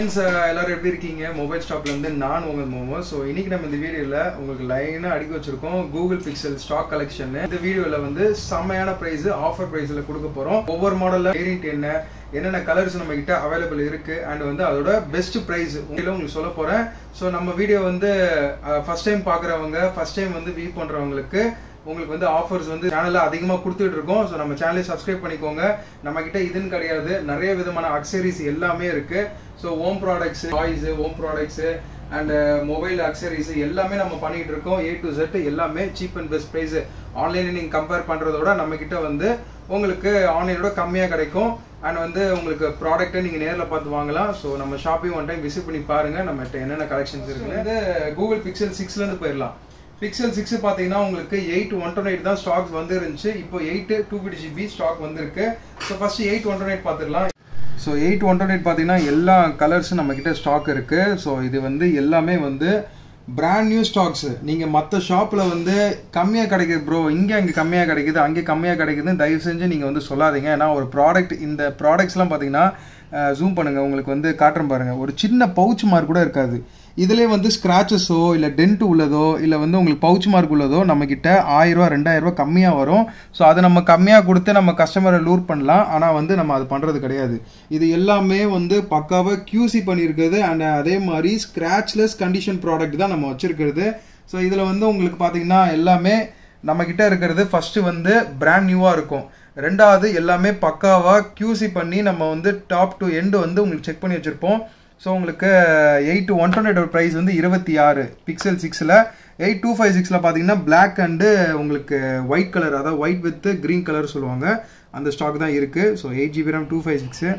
friends எல்லாரும் எப்படி இருக்கீங்க மொபைல் ஷாப்ல இருந்து நான் உங்க மோமோ ஸோ இன்னைக்கு நம்ம இந்த வீடியோல உங்களுக்கு லைனா அடிக்க வச்சிருக்கோம் கூகுள் பிக்சல் ஸ்டாக் கலெக்ஷன் இந்த வீடியோல வந்து செம்மையான பிரைஸ் ஆஃபர் பிரைஸ்ல கொடுக்க போறோம் ஒவ்வொரு மாடல்ல வேரியன்ட் என்ன என்னென்ன கலர்ஸ் நம்ம கிட்ட அவைலபிள் இருக்கு அண்ட் வந்து அதோட பெஸ்ட் பிரைஸ் உங்களுக்கு சொல்ல போறேன் ஸோ நம்ம வீடியோ வந்து ஃபர்ஸ்ட் டைம் பாக்குறவங்க ஃபர்ஸ்ட் டைம் வந்து வியூ பண்றவங்களுக்கு உங்களுக்கு வந்து ஆஃபர்ஸ் வந்து சேனல்ல அதிகமா கொடுத்துட்டு இருக்கோம் ஸோ நம்ம சேனலை சப்ஸ்கிரைப் பண்ணிக்கோங்க நம்ம கிட்ட இதுன்னு கிடையாது நிறைய விதமான அக்சரிஸ் எல்லாமே இருக்கு so home products toys home products and mobile accessories எல்லாமே நம்ம பண்ணிட்டு இருக்கோம் ஏ டு செட் எல்லாமே சீப் அண்ட் பெஸ்ட் ப்ரைஸ் ஆன்லைனில் நீங்கள் கம்பேர் பண்ணுறதோட நம்ம கிட்ட வந்து உங்களுக்கு ஆன்லைனோட கம்மியாக கிடைக்கும் அண்ட் வந்து உங்களுக்கு ப்ராடக்ட்டை நீங்கள் நேரில் பார்த்து வாங்கலாம் ஸோ நம்ம ஷாப்பிங் ஒன் டைம் விசிட் பண்ணி பாருங்க நம்ம என்னென்ன கலெக்ஷன்ஸ் இருக்குன்னு வந்து கூகுள் பிக்சல் சிக்ஸ்லேருந்து போயிடலாம் பிக்சல் சிக்ஸ் பார்த்தீங்கன்னா உங்களுக்கு எயிட் ஒன் டொன் எயிட் தான் ஸ்டாக்ஸ் வந்து இருந்துச்சு இப்போ eight two fifty GB stock வந்திருக்கு so first eight one twenty eight பார்த்துடலாம் so eight one twenty eight பார்த்தீங்கன்னா எல்லா கலர்ஸும் நம்மக்கிட்ட ஸ்டாக் இருக்குது ஸோ இது வந்து எல்லாமே வந்து பிராண்ட் நியூ ஸ்டாக்ஸ் நீங்கள் மற்ற ஷாப்பில் வந்து கம்மியாக கிடைக்குது ப்ரோ இங்கே அங்கே கம்மியாக கிடைக்குது அங்கே கம்மியாக கிடைக்குதுன்னு தயவு செஞ்சு நீங்கள் வந்து சொல்லாதீங்க ஏன்னா ஒரு ப்ராடக்ட் இந்த ப்ராடக்ட்ஸ்லாம் பார்த்தீங்கன்னா ஜூம் பண்ணுங்கள் உங்களுக்கு வந்து காட்டுறேன் பாருங்கள் ஒரு சின்ன பவுச் மார்க் கூட இருக்காது இதிலே வந்து ஸ்க்ராச்சஸோ இல்லை டென்ட் உள்ளதோ இல்லை வந்து உங்களுக்கு பவுச் மார்க் உள்ளதோ நம்மக்கிட்ட ஆயிரரூவா ரெண்டாயிரரூவா கம்மியாக வரும் ஸோ அதை நம்ம கம்மியாக கொடுத்து நம்ம கஸ்டமரை லூர் பண்ணலாம் ஆனால் வந்து நம்ம அது பண்ணுறது கிடையாது இது எல்லாமே வந்து பக்காவாக கியூசி பண்ணியிருக்குது அண்ட் அதே மாதிரி ஸ்க்ராச்லெஸ் கண்டிஷன் ப்ராடக்ட் தான் நம்ம வச்சுருக்கிறது ஸோ இதில் வந்து உங்களுக்கு பார்த்தீங்கன்னா எல்லாமே நம்மக்கிட்ட இருக்கிறது ஃபஸ்ட்டு வந்து பிராண்ட் நியூவாக இருக்கும் ரெண்டாவது எல்லாமே பக்காவாக கியூசி பண்ணி நம்ம வந்து டாப் டு எண்டு வந்து உங்களுக்கு செக் பண்ணி வச்சுருப்போம் ஸோ உங்களுக்கு எயிட் ஒன் டுவெண்ட்டி ப்ரைஸ் வந்து இருபத்தி ஆறு பிக்சல் சிக்ஸில் எயிட் டூ ஃபைவ் சிக்ஸில் பார்த்தீங்கன்னா பிளாக் அண்டு உங்களுக்கு ஒயிட் கலர் அதாவது ஒயிட் வித் க்ரீன் கலர் சொல்லுவாங்க அந்த ஸ்டாக் தான் இருக்குது so eight GB RAM two five six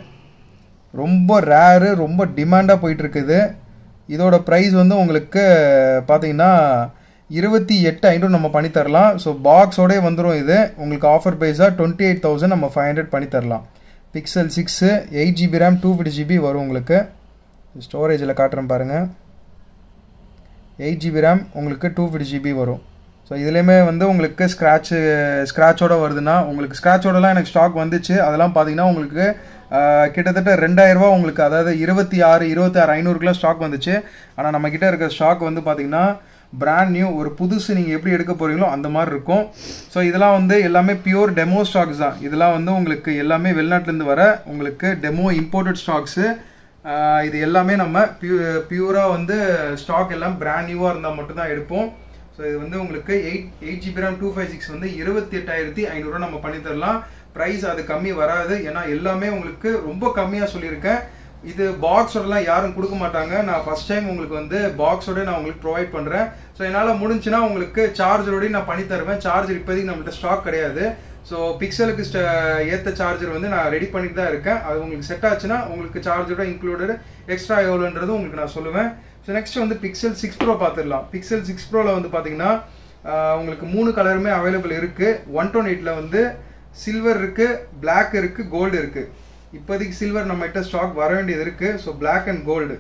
ரொம்ப ரேரு ரொம்ப டிமாண்டாக போயிட்டுருக்குது இதோட ப்ரைஸ் வந்து உங்களுக்கு பார்த்தீங்கன்னா இருபத்தி எட்டு ஐநூறு நம்ம பண்ணி தரலாம் ஸோ பாக்ஸோடே வந்துடும் இது உங்களுக்கு ஆஃபர் ப்ரைஸாக டுவெண்ட்டி எயிட் தௌசண்ட் நம்ம ஃபைவ் ஹண்ட்ரட் பண்ணி தரலாம் pixel six eight GB RAM two fifty GB வரும் உங்களுக்கு ஸ்டோரேஜில் காட்டுறேன் பாருங்கள் எயிட் ஜிபி ரேம் உங்களுக்கு டூ ஃபிஃப்டி ஜிபி வரும் ஸோ இதுலேயுமே வந்து உங்களுக்கு ஸ்க்ராட்சு ஸ்க்ராட்சோட வருதுன்னா உங்களுக்கு ஸ்க்ராட்சோடலாம் எனக்கு ஸ்டாக் வந்துச்சு அதெல்லாம் பார்த்தீங்கன்னா உங்களுக்கு கிட்டத்தட்ட ரெண்டாயிரரூவா உங்களுக்கு அதாவது இருபத்தி ஆறு இருபத்தி ஆறு ஐநூறுக்குலாம் ஸ்டாக் வந்துச்சு ஆனால் நம்மக்கிட்ட இருக்கிற ஸ்டாக் வந்து பார்த்தீங்கன்னா பிராண்ட் நியூ ஒரு புதுசு நீங்கள் எப்படி எடுக்க போகிறீங்களோ அந்த மாதிரி இருக்கும் ஸோ இதெல்லாம் வந்து எல்லாமே பியூர் டெமோ ஸ்டாக்ஸ் தான் இதெல்லாம் வந்து உங்களுக்கு எல்லாமே வெளிநாட்டிலேருந்து வர உங்களுக்கு டெமோ இம்போர்ட்டட் ஸ்டாக்ஸு இது எல்லாமே நம்ம பியூ பியூராக வந்து ஸ்டாக் எல்லாம் பிராண்ட் நியூவாக இருந்தால் மட்டும்தான் எடுப்போம் ஸோ இது வந்து உங்களுக்கு eight eight GB RAM two five six வந்து இருபத்தி எட்டாயிரத்தி ஐநூறுரூவா நம்ம பண்ணி தரலாம் ப்ரைஸ் அது கம்மி வராது ஏன்னா எல்லாமே உங்களுக்கு ரொம்ப கம்மியாக சொல்லியிருக்கேன் இது பாக்ஸோடலாம் யாரும் கொடுக்க மாட்டாங்க நான் ஃபர்ஸ்ட் டைம் உங்களுக்கு வந்து பாக்ஸோட நான் உங்களுக்கு ப்ரொவைட் பண்ணுறேன் ஸோ என்னால் முடிஞ்சுன்னா உங்களுக்கு சார்ஜரோடய நான் பண்ணி தருவேன் சார்ஜர் இப்போதைக்கு நம்மள்ட்ட ஸ்டாக் கிடையாது ஸோ பிக்சலுக்கு ஏற்ற சார்ஜர் வந்து நான் ரெடி பண்ணிட்டு தான் இருக்கேன் அது உங்களுக்கு செட் ஆச்சுன்னா உங்களுக்கு சார்ஜரோட இன்க்ளூடட் எக்ஸ்ட்ரா எவ்வளோன்றது உங்களுக்கு நான் சொல்லுவேன் ஸோ நெக்ஸ்ட் வந்து பிக்சல் சிக்ஸ் ப்ரோ பார்த்துடலாம் பிக்சல் சிக்ஸ் ப்ரோவில் வந்து பார்த்தீங்கன்னா உங்களுக்கு மூணு கலருமே அவைலபிள் இருக்குது ஒன் டொன் எயிட்டில் வந்து சில்வர் இருக்குது பிளாக் இருக்குது கோல்டு இருக்குது இப்போதைக்கு சில்வர் நம்மகிட்ட ஸ்டாக் வர வேண்டியது இருக்குது ஸோ பிளாக் அண்ட் கோல்டு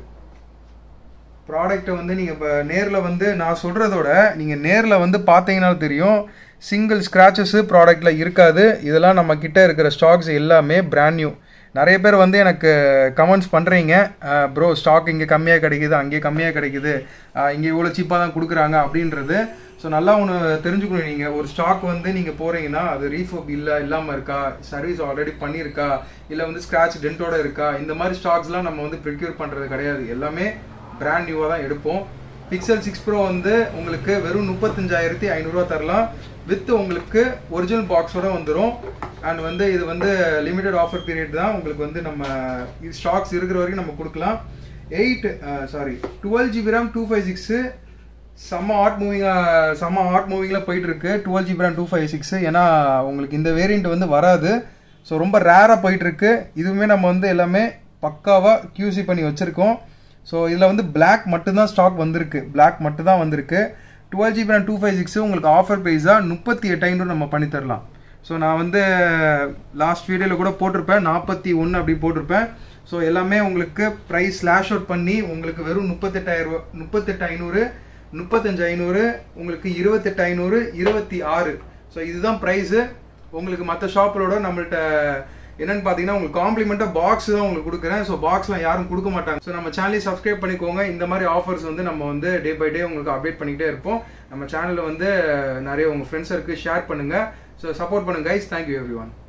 ப்ராடக்ட்டை வந்து நீங்கள் இப்போ நேரில் வந்து நான் சொல்கிறதோட நீங்கள் நேரில் வந்து பார்த்தீங்கன்னா தெரியும் சிங்கிள் ஸ்க்ராச்சஸு ப்ராடக்டில் இருக்காது இதெல்லாம் நம்ம கிட்டே இருக்கிற ஸ்டாக்ஸ் எல்லாமே பிராண்ட் நியூ நிறைய பேர் வந்து எனக்கு கமெண்ட்ஸ் பண்ணுறீங்க ப்ரோ ஸ்டாக் இங்கே கம்மியாக கிடைக்குது அங்கே கம்மியாக கிடைக்குது இங்கே இவ்வளோ சீப்பாக தான் கொடுக்குறாங்க அப்படின்றது ஸோ நல்லா ஒன்று தெரிஞ்சுக்கணும் நீங்கள் ஒரு ஸ்டாக் வந்து நீங்கள் போகிறீங்கன்னா அது ரீஃபப் இல்லை இல்லாமல் இருக்கா சர்வீஸ் ஆல்ரெடி பண்ணியிருக்கா இல்லை வந்து ஸ்க்ராட்ச் டென்ட்டோட இருக்கா இந்த மாதிரி ஸ்டாக்ஸ்லாம் நம்ம வந்து ப்ரிக்யூர் பண்ணுறது கிடையாது எல்லாமே பிராண்ட் நியூவாக தான் எடுப்போம் பிக்சல் சிக்ஸ் ப்ரோ வந்து உங்களுக்கு வெறும் முப்பத்தஞ்சாயிரத்தி ஐநூறுரூவா தரலாம் வித் உங்களுக்கு ஒரிஜினல் பாக்ஸோட வந்துடும் அண்ட் வந்து இது வந்து லிமிடெட் ஆஃபர் பீரியட் தான் உங்களுக்கு வந்து நம்ம இது ஸ்டாக்ஸ் இருக்கிற வரைக்கும் நம்ம கொடுக்கலாம் eight sorry twelve GB RAM two five six செம்ம ஹாட் மூவிங்காக செம்ம ஹாட் மூவிங்கில் போயிட்டு இருக்கு twelve GB RAM two five six ஏன்னா உங்களுக்கு இந்த வேரியண்ட் வந்து வராது ஸோ ரொம்ப ரேராக போயிட்டு இருக்கு இதுவுமே நம்ம வந்து எல்லாமே பக்காவாக கியூசி பண்ணி வச்சுருக்கோம் ஸோ இதில் வந்து பிளாக் மட்டும்தான் ஸ்டாக் வந்திருக்கு பிளாக் மட்டும் தான் வந்திருக்கு twelve GB RAM two five six உங்களுக்கு ஆஃபர் ப்ரைஸாக முப்பத்தி எட்டு ஐநூறு நம்ம பண்ணி தரலாம் ஸோ நான் வந்து லாஸ்ட் வீடியோவில் கூட போட்டிருப்பேன் நாற்பத்தி ஒன்று அப்படி போட்டிருப்பேன் ஸோ எல்லாமே உங்களுக்கு ப்ரைஸ் ஸ்லாஷ் அவுட் பண்ணி உங்களுக்கு வெறும் முப்பத்தெட்டாயிரம் முப்பத்தெட்டு ஐநூறு முப்பத்தஞ்சு ஐநூறு உங்களுக்கு இருபத்தெட்டு ஐநூறு இருபத்தி ஆறு ஸோ இதுதான் ப்ரைஸு உங்களுக்கு மற்ற ஷாப்போட நம்மள்ட்ட என்னன்னு பார்த்தீங்கன்னா உங்களுக்கு காம்ப்ளிமெண்ட்டாக பாக்ஸ் தான் உங்களுக்கு கொடுக்குறேன் ஸோ பாக்ஸ்லாம் யாரும் கொடுக்க மாட்டாங்க ஸோ நம்ம சேனலை சப்ஸ்கிரைப் பண்ணிக்கோங்க இந்த மாதிரி ஆஃபர்ஸ் வந்து நம்ம வந்து டே பை டே உங்களுக்கு அப்டேட் பண்ணிக்கிட்டே இருப்போம் நம்ம சேனலில் வந்து நிறைய உங்கள் ஃப்ரெண்ட்ஸருக்கு ஷேர் பண்ணுங்கள் ஸோ சப்போர்ட் பண்ணுங்க கைஸ் தேங்க்யூ எவ்ரி ஒன்